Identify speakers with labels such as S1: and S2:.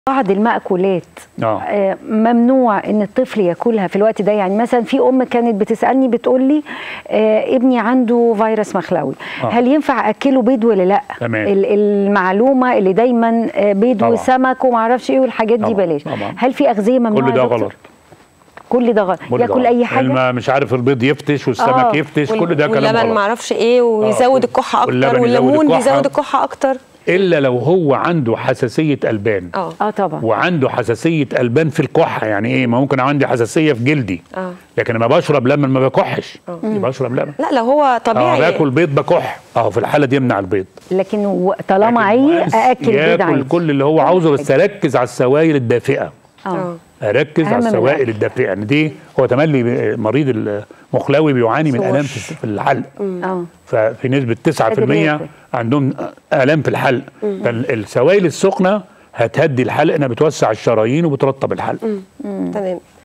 S1: بعض المأكولات
S2: آه.
S1: آه، ممنوع ان الطفل ياكلها في الوقت ده يعني مثلا في ام كانت بتسالني بتقول لي آه، ابني عنده فيروس مخلوي
S2: آه.
S1: هل ينفع اكله بيض ولا لا
S2: تمام.
S1: ال- المعلومه اللي دايما آه، بيض
S2: طبعا.
S1: وسمك وما اعرفش ايه والحاجات دي
S2: طبعا،
S1: بلاش
S2: طبعا.
S1: هل في اغذيه ممنوعه
S2: كل ده
S1: يا دكتور؟
S2: غلط
S1: كل ده غلط
S2: كل ده
S1: ياكل
S2: غلط.
S1: اي حاجه
S2: الم- مش عارف البيض يفتش والسمك
S1: آه.
S2: يفتش
S3: وال-
S2: كل ده كلام
S3: واللبن
S2: غلط
S3: ما اعرفش ايه ويزود
S2: آه.
S3: الكحه
S2: واللبن
S3: اكتر
S2: يزود
S3: والليمون
S2: الكحة.
S3: بيزود الكحه اكتر
S2: الا لو هو عنده حساسيه البان
S3: اه
S1: اه طبعا
S2: وعنده حساسيه البان في الكحه يعني ايه ما ممكن عندي حساسيه في جلدي
S3: اه
S2: لكن لما بشرب لبن ما بكحش يبقى بشرب لبن
S3: لا لو هو
S2: اه
S3: طبيعي
S2: باكل بيض بكح اه في الحاله دي يمنع البيض
S1: لكن و- طالما
S2: لكن
S1: عي
S2: بس
S1: ااكل بيض
S2: ياكل
S1: عادي
S2: كل اللي هو عاوزه بس اركز على السوائل الدافئه
S1: اه
S3: اه
S2: اركز
S1: أهم
S2: على
S1: من
S2: السوائل
S1: الأكل.
S2: الدافئه يعني دي هو تملي مريض المخلوي بيعاني من
S3: سوش.
S2: الام في في الحلق
S1: اه
S2: ففي نسبه 9%
S1: ياكل.
S2: عندهم الام في الحلق فالسوائل السخنه هتهدي الحلق انها بتوسع الشرايين وبترطب الحلق
S3: تمام